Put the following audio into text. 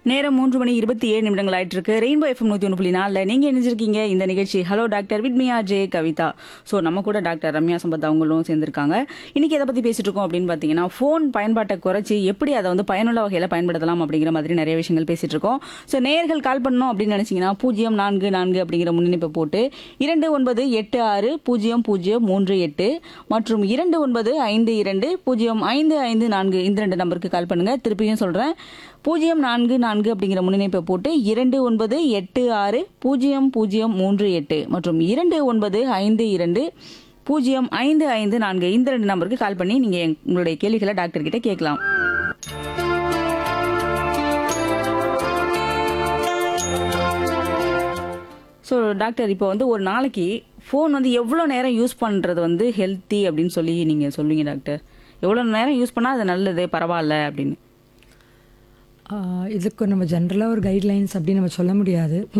நேரம் மூன்று மணி இருபத்தி ஏழு நிமிடங்கள் ஆயிட்டு இருக்கு ரெயின்போ எஃப்எம் நூத்தி ஒன்று புள்ளி நாலில் நீங்க இணைஞ்சிருக்கீங்க இந்த நிகழ்ச்சி hello doctor with Mia J Kavitha so நம்ம கூட டாக்டர் ரம்யா சம்பத் அவங்களும் சேர்ந்திருக்காங்க இன்னைக்கு எதை பத்தி பேசிட்டு இருக்கோம் அப்படின்னு பாத்தீங்கன்னா ஃபோன் பயன்பாட்டை குறைச்சி எப்படி அதை வந்து பயனுள்ள வகையில பயன்படுத்தலாம் அப்படிங்கிற மாதிரி நிறைய விஷயங்கள் பேசிட்டு இருக்கோம் ஸோ நேயர்கள் கால் பண்ணணும் அப்படின்னு நினைச்சீங்கன்னா பூஜ்ஜியம் நான்கு நான்கு அப்படிங்கிற முன்னிணைப்பை போட்டு இரண்டு ஒன்பது எட்டு ஆறு பூஜ்ஜியம் பூஜ்ஜியம் மூன்று எட்டு மற்றும் இரண்டு ஒன்பது ஐந்து இரண்டு பூஜ்ஜியம் ஐந்து ஐந்து நான்கு இந்த ரெண்டு நம்பருக்கு கால் பண்ணுங்க திருப்பியும் சொல்றேன் பூஜ்ஜியம் நான்கு நான்கு அப்படிங்கிற முன்னிணைப்பை போட்டு இரண்டு ஒன்பது எட்டு ஆறு பூஜ்ஜியம் பூஜ்ஜியம் மூன்று எட்டு மற்றும் இரண்டு ஒன்பது ஐந்து இரண்டு பூஜ்ஜியம் ஐந்து ஐந்து நான்கு இந்த ரெண்டு நம்பருக்கு கால் பண்ணி நீங்க எங்க- உங்களுடைய கேள்விகளை டாக்டர் கிட்ட கேட்கலாம் ஸோ டாக்டர் இப்போ வந்து ஒரு நாளைக்கு ஃபோன் வந்து எவ்வளோ நேரம் யூஸ் பண்ணுறது வந்து ஹெல்த்தி அப்படின்னு சொல்லி நீங்கள் சொல்லுவீங்க டாக்டர் எவ்வளோ நேரம் யூஸ் பண்ணால் அது நல்லது பரவாயில்ல அப்படின்னு ஆஹ் இதுக்கு நம்ம ஜென்ரலாக ஒரு கைட்லைன்ஸ் அப்படின்னு நம்ம சொல்ல முடியாது